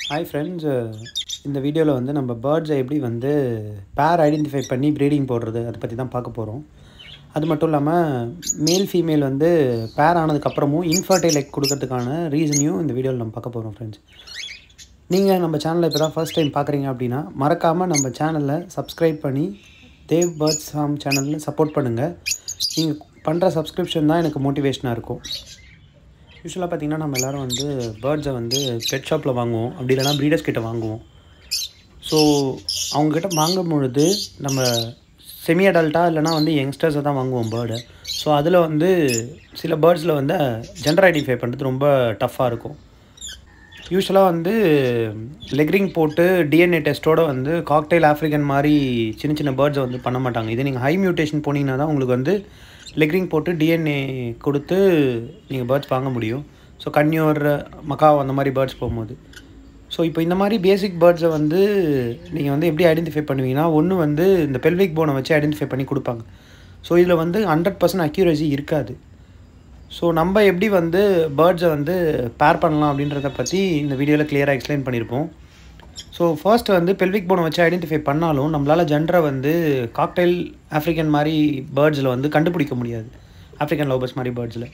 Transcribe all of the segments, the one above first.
hi friends இந்த வீடியோவில் வந்து நம்ம பேர்ட்ஸை எப்படி வந்து பேர் ஐடென்டிஃபை பண்ணி ப்ரீடிங் போடுறது அதை பற்றி தான் பார்க்க போகிறோம் அது மட்டும் இல்லாமல் மேல் ஃபீமேல் வந்து பேர் ஆனதுக்கப்புறமும் இன்ஃபர்டைல் எக் கொடுக்கறதுக்கான ரீசனையும் இந்த வீடியோவில் நம்ம பார்க்க போகிறோம் ஃப்ரெண்ட்ஸ் நீங்கள் நம்ம சேனலை இப்போ தான் ஃபர்ஸ்ட் டைம் பார்க்குறீங்க அப்படின்னா மறக்காமல் நம்ம சேனலை சப்ஸ்கிரைப் பண்ணி தேவ் பேர்ட்ஸ் ஃபார்ம் சேனலில் சப்போர்ட் பண்ணுங்கள் நீங்கள் பண்ணுற சப்ஸ்கிரிப்ஷன் தான் எனக்கு மோட்டிவேஷனாக இருக்கும் யூஸ்வலாக பார்த்திங்கன்னா நம்ம எல்லோரும் வந்து பேர்ட்ஸை வந்து பெட் ஷாப்பில் வாங்குவோம் அப்படி இல்லைனா ப்ரீடர்ஸ் கிட்ட வாங்குவோம் ஸோ அவங்கக்கிட்ட வாங்கும் பொழுது நம்ம செமி அடல்ட்டாக இல்லைனா வந்து யங்ஸ்டர்ஸை தான் வாங்குவோம் பேர்டை ஸோ அதில் வந்து சில பேர்ட்ஸில் வந்து ஜெண்டர் ஐடென்டிஃபை பண்ணுறது ரொம்ப டஃப்பாக இருக்கும் யூஸ்வலாக வந்து லெக்ரிங் போட்டு டிஎன்ஏ டெஸ்ட்டோட வந்து காக்டெயில் ஆஃப்ரிக்கன் மாதிரி சின்ன சின்ன பேர்ட்ஸை வந்து பண்ண மாட்டாங்க இது நீங்கள் ஹை மியூட்டேஷன் போனீங்கன்னா தான் உங்களுக்கு வந்து லெக்ரிங் போட்டு டிஎன்ஏ கொடுத்து நீங்கள் பேர்ட்ஸ் வாங்க முடியும் ஸோ கன்னியூர் மக்காவ் அந்த மாதிரி பேர்ட்ஸ் போகும்போது ஸோ இப்போ இந்த மாதிரி பேசிக் பேர்ட்ஸை வந்து நீங்கள் வந்து எப்படி ஐடென்டிஃபை பண்ணுவீங்கன்னா ஒன்று வந்து இந்த பெல்விக் போனை வச்சு ஐடென்டிஃபை பண்ணி கொடுப்பாங்க ஸோ இதில் வந்து ஹண்ட்ரட் பர்சன்ட் அக்யூரசி இருக்காது ஸோ நம்ம எப்படி வந்து பேர்ட்ஸை வந்து பேர் பண்ணலாம் அப்படின்றத பற்றி இந்த வீடியோவில் கிளியராக எக்ஸ்பிளைன் பண்ணியிருப்போம் ஸோ ஃபர்ஸ்ட் வந்து பெல்விக் போனை வச்சு ஐடென்டிஃபை பண்ணாலும் நம்மளால் ஜென்டரை வந்து காக்டைல் ஆஃப்ரிக்கன் மாதிரி பேர்ட்ஸில் வந்து கண்டுபிடிக்க முடியாது ஆஃப்ரிக்கன் லோபர்ஸ் மாதிரி பேர்ட்ஸில்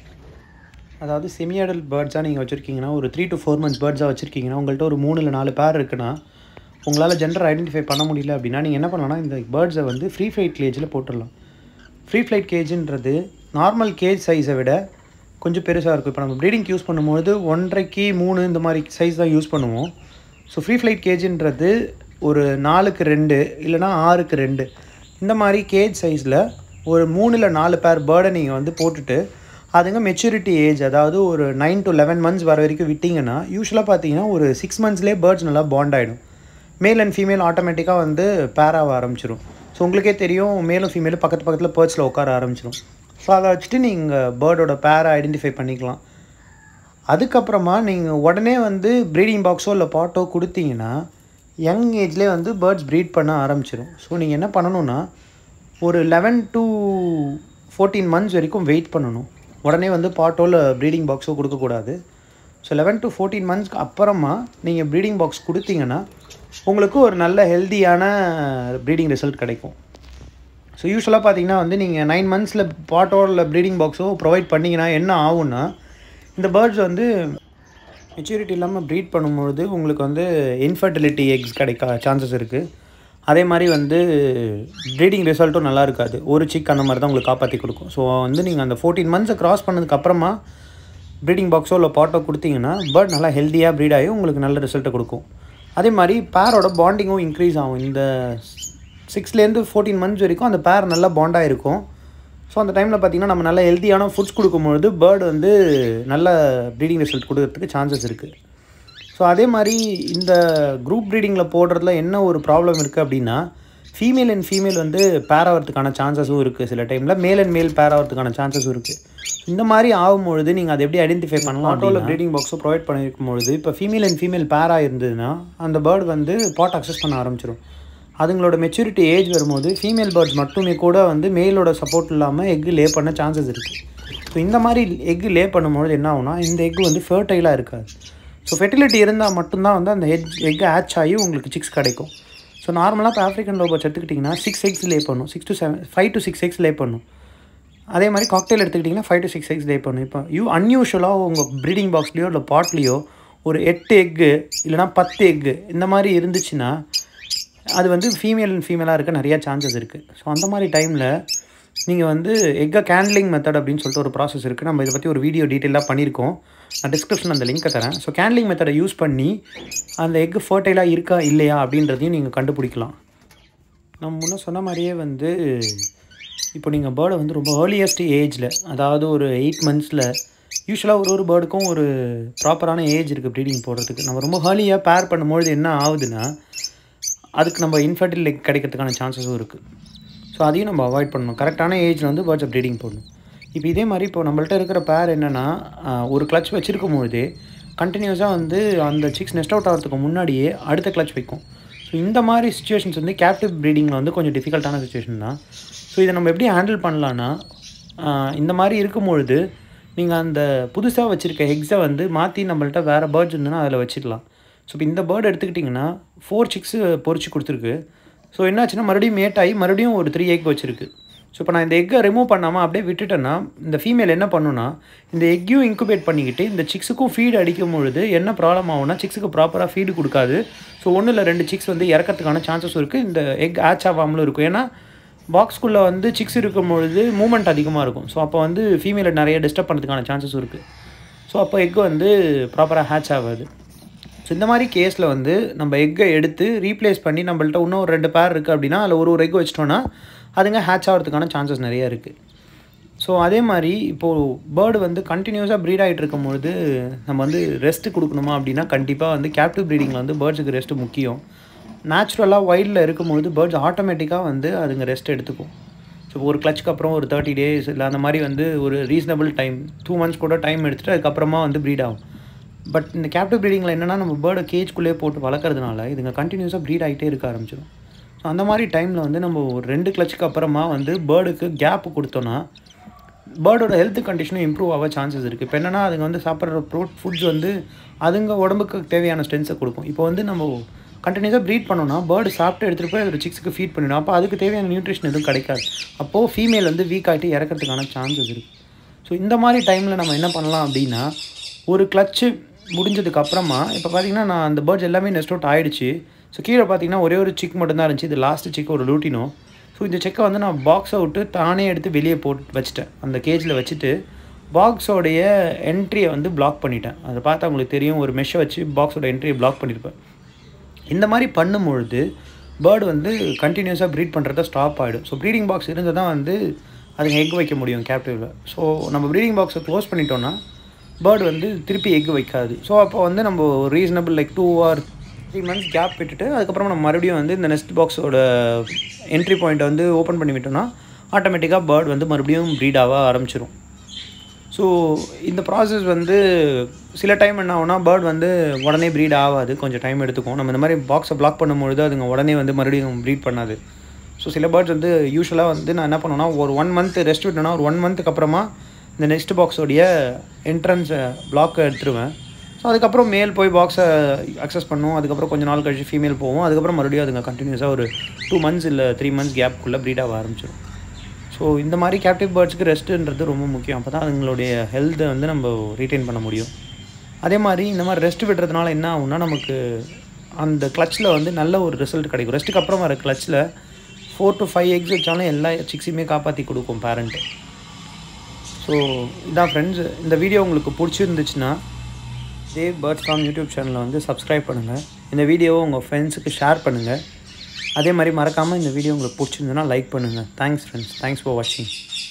அதாவது செமியாடல் பேர்ட்ஸாக நீங்கள் வச்சுருக்கீங்கன்னா ஒரு த்ரீ டு ஃபோர் மந்த்ஸ் பேர்ட்ஸாக வச்சுருக்கீங்கன்னா உங்கள்கிட்ட ஒரு மூணு இல்லை நாலு பேர் இருக்குன்னா உங்களால் ஜெண்டர் ஐடென்டிஃபை பண்ண முடியல அப்படின்னா நீங்கள் என்ன பண்ணலாம்னா இந்த பேர்ட்ஸை வந்து ஃப்ரீ ஃப்ளைட் கேஜில் போட்டுடலாம் ஃப்ரீ ஃப்ளைட் கேஜுன்றது நார்மல் கேஜ் சைஸை விட கொஞ்சம் பெருசாக இருக்கும் இப்போ நம்ம ப்ரீடிங் யூஸ் பண்ணும்போது ஒன்றரைக்கு மூணு இந்த மாதிரி சைஸ் தான் யூஸ் பண்ணுவோம் ஸோ ஃப்ரீ ஃப்ளைட் கேஜுன்றது ஒரு நாலுக்கு ரெண்டு இல்லைனா ஆறுக்கு ரெண்டு இந்த மாதிரி கேஜ் சைஸில் ஒரு மூணு இல்லை நாலு பேர் பேர்டை நீங்கள் வந்து போட்டுட்டு அதுங்க மெச்சூரிட்டி ஏஜ் அதாவது ஒரு நைன் டு லெவன் மந்த்ஸ் வர வரைக்கும் விட்டிங்கன்னா யூஸ்வலாக பார்த்தீங்கன்னா ஒரு சிக்ஸ் மந்த்ஸ்லேயே பேர்ட்ஸ் நல்லா பாண்ட் ஆகிடும் மேல் அண்ட் ஃபீமேல் ஆட்டோமேட்டிக்காக வந்து பேராக ஆரம்பிச்சிடும் ஸோ உங்களுக்கே தெரியும் மேலும் ஃபீமேலும் பக்கத்து பக்கத்தில் பேர்ட்ஸில் உட்கார ஆரம்பிச்சிடும் ஸோ அதை வச்சுட்டு நீங்கள் பேர்டோட பேரை ஐடென்டிஃபை பண்ணிக்கலாம் அதுக்கப்புறமா நீங்கள் உடனே வந்து ப்ரீடிங் பாக்ஸோ இல்லை பாட்டோ கொடுத்தீங்கன்னா யங் ஏஜ்லேயே வந்து பேர்ட்ஸ் ப்ரீட் பண்ண ஆரம்பிச்சிடும் ஸோ நீங்கள் என்ன பண்ணணுன்னா ஒரு லெவன் டு ஃபோர்டீன் மந்த்ஸ் வரைக்கும் வெயிட் பண்ணணும் உடனே வந்து பாட்டோ இல்லை ப்ரீடிங் பாக்ஸோ கொடுக்கக்கூடாது ஸோ லெவன் டு ஃபோர்டீன் மந்த்ஸ்க்கு அப்புறமா நீங்கள் ப்ரீடிங் பாக்ஸ் கொடுத்தீங்கன்னா உங்களுக்கு ஒரு நல்ல ஹெல்த்தியான ப்ரீடிங் ரிசல்ட் கிடைக்கும் ஸோ யூஸ்வலாக பார்த்தீங்கன்னா வந்து நீங்கள் நைன் மந்த்ஸில் பாட்டோ இல்லை ப்ரீடிங் பாக்ஸோ ப்ரொவைட் பண்ணிங்கன்னா என்ன ஆகும்னா இந்த பேர்ட்ஸ் வந்து மெச்சூரிட்டி இல்லாமல் ப்ரீட் பண்ணும்பொழுது உங்களுக்கு வந்து இன்ஃபர்டிலிட்டி எக்ஸ் கிடைக்க சான்சஸ் இருக்குது அதே மாதிரி வந்து ப்ரீடிங் ரிசல்ட்டும் நல்லா இருக்காது ஒரு சிக் அந்த மாதிரி தான் உங்களுக்கு காப்பாற்றி கொடுக்கும் ஸோ வந்து நீங்கள் அந்த ஃபோர்டீன் மந்த்ஸை க்ராஸ் பண்ணதுக்கப்புறமா ப்ரீடிங் பாக்ஸோ இல்லை பாட்டோ கொடுத்தீங்கன்னா பேர்ட் நல்லா ஹெல்த்தியாக ப்ரீட் ஆகி உங்களுக்கு நல்ல ரிசல்ட்டை கொடுக்கும் அதே மாதிரி பேரோட பாண்டிங்கும் இன்க்ரீஸ் ஆகும் இந்த சிக்ஸ்லேருந்து ஃபோர்டீன் மந்த்ஸ் வரைக்கும் அந்த பேர் நல்லா பாண்டாக இருக்கும் ஸோ அந்த டைமில் பார்த்திங்கன்னா நம்ம நல்ல ஹெல்த்தியான ஃபுட்ஸ் கொடுக்கும்பொழுது பேர்டு வந்து நல்ல ப்ரீடிங் ரிசல்ட் கொடுக்கறதுக்கு சான்சஸ் இருக்குது ஸோ அதே மாதிரி இந்த குரூப் ப்ரீடிங்கில் போடுறதுல என்ன ஒரு ப்ராப்ளம் இருக்குது அப்படின்னா ஃபீமேல் அண்ட் ஃபீமேல் வந்து பேர் ஆகிறதுக்கான சான்சஸும் இருக்குது சில டைமில் மேல் அண்ட் மேல் பேர் ஆகிறதுக்கான சான்சஸும் இருக்குது இந்த மாதிரி ஆகும்பொழுது நீங்கள் அதை எப்படி ஐடென்டிஃபை பண்ணலாம் ஆட்டோவில் ப்ரீடிங் பாக்ஸும் ப்ரொவைட் பண்ணியிருக்கும் பொழுது இப்போ ஃபீமேல் அண்ட் ஃபீமேல் பேராக இருந்ததுன்னா அந்த பேர்டு வந்து பாட் அக்சஸ் பண்ண ஆரம்பிச்சிடும் அதுங்களோட மெச்சூரிட்டி ஏஜ் வரும்போது ஃபீமேல் பேர்ட்ஸ் மட்டுமே கூட வந்து மேலோட சப்போர்ட் இல்லாமல் எக்கு லே பண்ண சான்சஸ் இருக்குது ஸோ இந்த மாதிரி எக்கு லே பண்ணும்பொழுது என்ன ஆகுனா இந்த எக்கு வந்து ஃபர்டைலாக இருக்காது ஸோ ஃபெர்டிலிட்டி இருந்தால் மட்டும்தான் வந்து அந்த ஹெட் எக் ஆச் ஆகி உங்களுக்கு சிக்ஸ் கிடைக்கும் ஸோ நார்மலாக இப்போ ஆஃப்ரிக்கன் லோபர்ஸ் எடுத்துக்கிட்டிங்கன்னா சிக்ஸ் எக்ஸ் லே பண்ணும் six to seven five to six eggs lay பண்ணும் அதே மாதிரி காக்டெயில் எடுத்துக்கிட்டிங்கன்னா five to six eggs lay பண்ணும் இப்போ யூ அன்யூஷுவலாக உங்கள் ப்ரீடிங் பாக்ஸ்லேயோ இல்லை பாட்லேயோ ஒரு எட்டு எக்கு இல்லைனா பத்து எக்கு இந்த மாதிரி இருந்துச்சுன்னா அது வந்து ஃபீமேல் அண்ட் ஃபீமேலாக இருக்க நிறையா சான்சஸ் இருக்குது ஸோ அந்த மாதிரி டைமில் நீங்கள் வந்து எக்கை கேண்ட்லிங் மெத்தட் அப்படின்னு சொல்லிட்டு ஒரு ப்ராசஸ் இருக்குது நம்ம இதை பற்றி ஒரு வீடியோ டீட்டெயிலாக பண்ணியிருக்கோம் நான் டிஸ்கிரிப்ஷன் அந்த லிங்க்கை தரேன் ஸோ கேண்ட்லிங் மெத்தடை யூஸ் பண்ணி அந்த எக்கு ஃபர்டைலாக இருக்கா இல்லையா அப்படின்றதையும் நீங்கள் கண்டுபிடிக்கலாம் நம்ம முன்ன சொன்ன மாதிரியே வந்து இப்போ நீங்கள் பேர்டை வந்து ரொம்ப ஏர்லியஸ்ட் ஏஜில் அதாவது ஒரு எயிட் மந்த்ஸில் யூஸ்வலாக ஒரு ஒரு பேர்டுக்கும் ஒரு ப்ராப்பரான ஏஜ் இருக்குது ப்ரீடிங் போடுறதுக்கு நம்ம ரொம்ப ஏர்லியாக பேர் பண்ணும்பொழுது என்ன ஆகுதுன்னா அதுக்கு நம்ம இன்ஃபர்டில் எக் கிடைக்கிறதுக்கான சான்சஸும் இருக்குது ஸோ அதையும் நம்ம அவாய்ட் பண்ணணும் கரெக்டான ஏஜில் வந்து பேர்ட்ஸை ப்ரீடிங் போடணும் இப்போ இதே மாதிரி இப்போ நம்மள்ட்ட இருக்கிற பேர் என்னென்னா ஒரு கிளச் வச்சுருக்கும் பொழுது கண்டினியூஸாக வந்து அந்த சிக்ஸ் நெஸ்ட் அவுட் ஆகிறதுக்கு முன்னாடியே அடுத்த கிளச் வைக்கும் ஸோ இந்த மாதிரி சுச்சுவேஷன்ஸ் வந்து கேப்டிவ் ப்ரீடிங்கில் வந்து கொஞ்சம் டிஃபிகல்ட்டான சுச்சுவேஷன் தான் ஸோ இதை நம்ம எப்படி ஹேண்டில் பண்ணலான்னா இந்த மாதிரி இருக்கும்பொழுது நீங்கள் அந்த புதுசாக வச்சுருக்க எக்ஸை வந்து மாற்றி நம்மள்ட்ட வேறு பேர்ட்ஸ் இருந்ததுன்னா அதில் வச்சுக்கலாம் ஸோ இப்போ இந்த பேர்டு எடுத்துக்கிட்டிங்கன்னா ஃபோர் சிக்ஸு பொறிச்சு கொடுத்துருக்கு ஸோ என்னாச்சுன்னா மறுபடியும் மேட் ஆகி மறுபடியும் ஒரு த்ரீ எக் வச்சுருக்கு ஸோ இப்போ நான் இந்த எக்கை ரிமூவ் பண்ணாமல் அப்படியே விட்டுட்டேன்னா இந்த ஃபீமேல் என்ன பண்ணுன்னா இந்த எக்கையும் இன்குபேட் பண்ணிக்கிட்டு இந்த சிக்ஸுக்கும் ஃபீடு அடிக்கும் பொழுது என்ன ப்ராப்ளம் ஆகும்னா சிக்ஸுக்கு ப்ராப்பராக ஃபீடு கொடுக்காது ஸோ ஒன்றும் இல்லை ரெண்டு சிக்ஸ் வந்து இறக்கிறதுக்கான சான்சஸ் இருக்குது இந்த எக் ஆச் ஆகாமலும் இருக்கும் ஏன்னா பாக்ஸ்குள்ளே வந்து சிக்ஸ் இருக்கும் பொழுது மூமெண்ட் அதிகமாக இருக்கும் ஸோ அப்போ வந்து ஃபீமேலை நிறைய டிஸ்டர்ப் பண்ணுறதுக்கான சான்சஸ் இருக்குது ஸோ அப்போ எக் வந்து ப்ராப்பராக ஹேட்ச் ஆகாது ஸோ இந்த மாதிரி கேஸில் வந்து நம்ம எக்கை எடுத்து ரீப்ளேஸ் பண்ணி நம்மள்ட்ட இன்னும் ஒரு ரெண்டு பேர் இருக்குது அப்படின்னா அதில் ஒரு ஒரு எக் வச்சிட்டோன்னா அதுங்க ஹேட்ச் ஆகிறதுக்கான சான்சஸ் நிறைய இருக்குது ஸோ அதே மாதிரி இப்போது பேர்டு வந்து கண்டினியூஸாக ப்ரீட் ஆகிட்டு இருக்கும்பொழுது நம்ம வந்து ரெஸ்ட்டு கொடுக்கணுமா அப்படின்னா கண்டிப்பாக வந்து கேப்டிவ் ப்ரீடிங்கில் வந்து பேர்ட்ஸுக்கு ரெஸ்ட்டு முக்கியம் நேச்சுரலாக வைல்டில் இருக்கும்பொழுது பேர்ட்ஸ் ஆட்டோமேட்டிக்காக வந்து அதுங்க ரெஸ்ட் எடுத்துக்கும் ஸோ ஒரு கிளச்சுக்கு அப்புறம் ஒரு தேர்ட்டி டேஸ் இல்லை அந்த மாதிரி வந்து ஒரு ரீசனபிள் டைம் டூ மந்த்ஸ் கூட டைம் எடுத்துகிட்டு அதுக்கப்புறமா வந்து ப்ரீட் ஆகும் பட் இந்த கேப்டிவ் ப்ரீடிங்கில் என்னென்னா நம்ம பேர்டை கேஜ்குள்ளேயே போட்டு வளர்க்குறதுனால இதுங்க கண்டினியூஸாக ப்ரீட் ஆகிட்டே இருக்க ஆரம்பிச்சிடும் ஸோ அந்த மாதிரி டைமில் வந்து நம்ம ஒரு ரெண்டு கிளச்சுக்கு அப்புறமா வந்து பேர்டுக்கு கேப் கொடுத்தோன்னா பேர்டோட ஹெல்த் கண்டிஷனும் இம்ப்ரூவ் ஆக சான்சஸ் இருக்குது இப்போ என்னென்னா அதுங்க வந்து சாப்பிட்ற ப்ரோட் ஃபுட்ஸ் வந்து அதுங்க உடம்புக்கு தேவையான ஸ்ட்ரென்த்தை கொடுக்கும் இப்போ வந்து நம்ம கண்டினியூஸாக ப்ரீட் பண்ணோன்னா பேர்டு சாப்பிட்டு எடுத்துகிட்டு போய் அதோட சிக்ஸுக்கு ஃபீட் பண்ணிடும் அப்போ அதுக்கு தேவையான நியூட்ரிஷன் எதுவும் கிடைக்காது அப்போது ஃபீமேல் வந்து வீக் ஆகிட்டு இறக்கிறதுக்கான சான்சஸ் இருக்குது ஸோ இந்த மாதிரி டைமில் நம்ம என்ன பண்ணலாம் அப்படின்னா ஒரு கிளச்சு முடிஞ்சதுக்கு அப்புறமா இப்போ பார்த்தீங்கன்னா நான் அந்த பேர்ட்ஸ் எல்லாமே நெஸ்ட் அவுட் ஆகிடுச்சு ஸோ கீழே பார்த்தீங்கன்னா ஒரே ஒரு சிக் மட்டும்தான் இருந்துச்சு இது லாஸ்ட் சிக் ஒரு லூட்டினோ ஸோ இந்த செக்கை வந்து நான் பாக்ஸை விட்டு தானே எடுத்து வெளியே போட்டு வச்சுட்டேன் அந்த கேஜில் வச்சுட்டு பாக்ஸோடைய என்ட்ரியை வந்து பிளாக் பண்ணிட்டேன் அதை பார்த்தா உங்களுக்கு தெரியும் ஒரு மெஷ்ஷை வச்சு பாக்ஸோட என்ட்ரியை பிளாக் பண்ணியிருப்பேன் இந்த மாதிரி பண்ணும்பொழுது பேர்டு வந்து கண்டினியூஸாக ப்ரீட் பண்ணுறத ஸ்டாப் ஆகிடும் ஸோ ப்ரீடிங் பாக்ஸ் இருந்தால் தான் வந்து அதுங்க எக் வைக்க முடியும் கேப்டிவில் ஸோ நம்ம ப்ரீடிங் பாக்ஸை க்ளோஸ் பண்ணிட்டோன்னா பேர்டு வந்து திருப்பி எக் வைக்காது ஸோ அப்போ வந்து நம்ம reasonable like two or three months gap விட்டுட்டு அதுக்கப்புறம் நம்ம மறுபடியும் வந்து இந்த நெஸ்ட் பாக்ஸோட என்ட்ரி பாயிண்ட்டை வந்து ஓப்பன் பண்ணி விட்டோம்னா ஆட்டோமேட்டிக்காக பேர்டு வந்து மறுபடியும் ப்ரீட் ஆக ஆரம்பிச்சிடும் ஸோ இந்த ப்ராசஸ் வந்து சில டைம் என்ன ஆகும்னா பேர்ட் வந்து உடனே ப்ரீட் ஆகாது கொஞ்சம் டைம் எடுத்துக்கும் நம்ம இந்த மாதிரி பாக்ஸை பிளாக் பண்ணும்பொழுது அதுங்க உடனே வந்து மறுபடியும் ப்ரீட் பண்ணாது ஸோ சில பேர்ட்ஸ் வந்து யூஸ்வலாக வந்து நான் என்ன பண்ணுவேன்னா ஒரு ஒன் மந்த் ரெஸ்ட் விட்டேன்னா ஒரு ஒன் மந்த்துக்கு அப்புறமா இந்த நெக்ஸ்ட் பாக்ஸோடைய என்ட்ரன்ஸை பிளாக்கை எடுத்துருவேன் ஸோ அதுக்கப்புறம் மேல் போய் பாக்ஸை அக்சஸ் பண்ணுவோம் அதுக்கப்புறம் கொஞ்சம் நாள் கழிச்சு ஃபீமேல் போவோம் அதுக்கப்புறம் மறுபடியும் அதுங்க கண்டினியூஸாக ஒரு டூ மந்த்ஸ் இல்லை த்ரீ மந்த்ஸ் கேப்புக்குள்ளே ப்ரீட் ஆக ஆரம்பிச்சிடும் ஸோ இந்த மாதிரி கேப்டிவ் பேர்ட்ஸ்க்கு ரெஸ்ட்டுன்றது ரொம்ப முக்கியம் அப்போ தான் அதுங்களுடைய ஹெல்த்தை வந்து நம்ம ரீட்டைன் பண்ண முடியும் அதே மாதிரி இந்த மாதிரி ரெஸ்ட் விடுறதுனால என்ன ஆகும்னா நமக்கு அந்த கிளச்சில் வந்து நல்ல ஒரு ரிசல்ட் கிடைக்கும் ரெஸ்ட்டுக்கு அப்புறம் வர கிளச்சில் ஃபோர் டு ஃபைவ் எக்ஸ் வச்சாலும் எல்லா சிக்ஸையுமே காப்பாற்றி கொடுக்கும் பேரண்ட்டு ஸோ இதான் ஃப்ரெண்ட்ஸ் இந்த வீடியோ உங்களுக்கு பிடிச்சிருந்துச்சுன்னா தேவ் பேர்ட்ஸ் ஃபார்ம் யூடியூப் சேனலை வந்து சப்ஸ்கிரைப் பண்ணுங்கள் இந்த வீடியோவை உங்கள் ஃப்ரெண்ட்ஸுக்கு ஷேர் பண்ணுங்கள் அதே மாதிரி மறக்காமல் இந்த வீடியோ உங்களுக்கு பிடிச்சிருந்ததுன்னா லைக் பண்ணுங்கள் தேங்க்ஸ் ஃப்ரெண்ட்ஸ் தேங்க்ஸ் ஃபார் வாட்சிங்